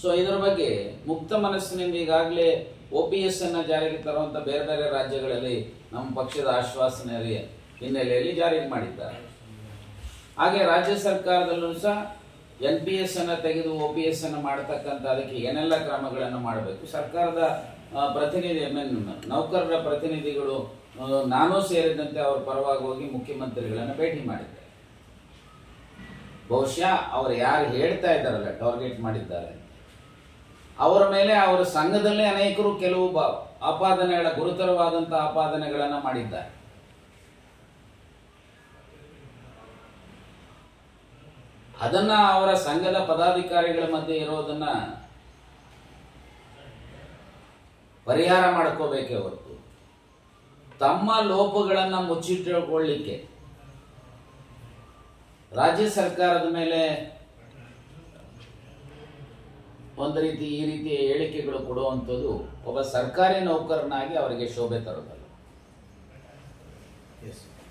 so ಇದರ ಬಗ್ಗೆ ಮುಕ್ತ ಮನಸ್ಸಿನಿಂದ ಈಗಾಗಲೇ ಒ ಪಿ ಎಸ್ ಅನ್ನ ಜಾರಿಗೆ ತರುವಂತ ಬೇರೆ ಬೇರೆ ರಾಜ್ಯಗಳಲ್ಲಿ ನಮ್ಮ ಪಕ್ಷದ ಆಶ್ವಾಸನೆ ಹಿನ್ನೆಲೆಯಲ್ಲಿ ಜಾರಿಗೆ ಮಾಡಿದ್ದಾರೆ ಹಾಗೆ ರಾಜ್ಯ ಸರ್ಕಾರದಲ್ಲೂ ಸಹ ಎನ್ ಪಿ ಎಸ್ ಅನ್ನ ತೆಗೆದು ಒ ಪಿ ಎಸ್ ಅನ್ನ ಮಾಡತಕ್ಕಂಥ ಅದಕ್ಕೆ ಏನೆಲ್ಲ ಕ್ರಮಗಳನ್ನು ಮಾಡಬೇಕು ಸರ್ಕಾರದ ಆ, ಪ್ರತಿನಿಧಿ I mean, ನೌಕರರ ಪ್ರತಿನಿಧಿಗಳು ಆ, ನಾನೂ ಸೇರಿದಂತೆ ಅವ್ರ ಪರವಾಗಿ ಹೋಗಿ ಮುಖ್ಯಮಂತ್ರಿಗಳನ್ನ ಭೇಟಿ ಮಾಡಿದ್ದಾರೆ ಬಹುಶಃ ಅವರು ಯಾರು ಹೇಳ್ತಾ ಇದ್ದಾರಲ್ಲ ಟಾರ್ಗೆಟ್ ಮಾಡಿದ್ದಾರೆ ಅವರ ಮೇಲೆ ಅವರ ಸಂಘದಲ್ಲೇ ಅನೇಕರು ಕೆಲವು ಬ- ಆಪಾದನೆಗಳ ಗುರುತರವಾದಂತಹ ಆಪಾದನೆಗಳನ್ನ ಮಾಡಿದ್ದಾರೆ ಅದನ್ನ ಅವರ ಸಂಘದ ಪದಾಧಿಕಾರಿಗಳ ಮಧ್ಯೆ ಇರೋದನ್ನ ಪರಿಹಾರ ಮಾಡ್ಕೋಬೇಕೇ ಹೊರತು ತಮ್ಮ ಲೋಪಗಳನ್ನ ಮುಚ್ಚಿಟ್ಟುಕೊಳ್ಳಿಕ್ಕೆ ರಾಜ್ಯ ಸರ್ಕಾರದ ಮೇಲೆ ಒಂದು ರೀತಿ ಈ ರೀತಿಯ ಹೇಳಿಕೆಗಳು ಕೊಡುವಂಥದ್ದು ಒಬ್ಬ ಸರ್ಕಾರಿ ನೌಕರನಾಗಿ ಅವರಿಗೆ ಶೋಭೆ ತರೋದಲ್ಲ ಎಸ್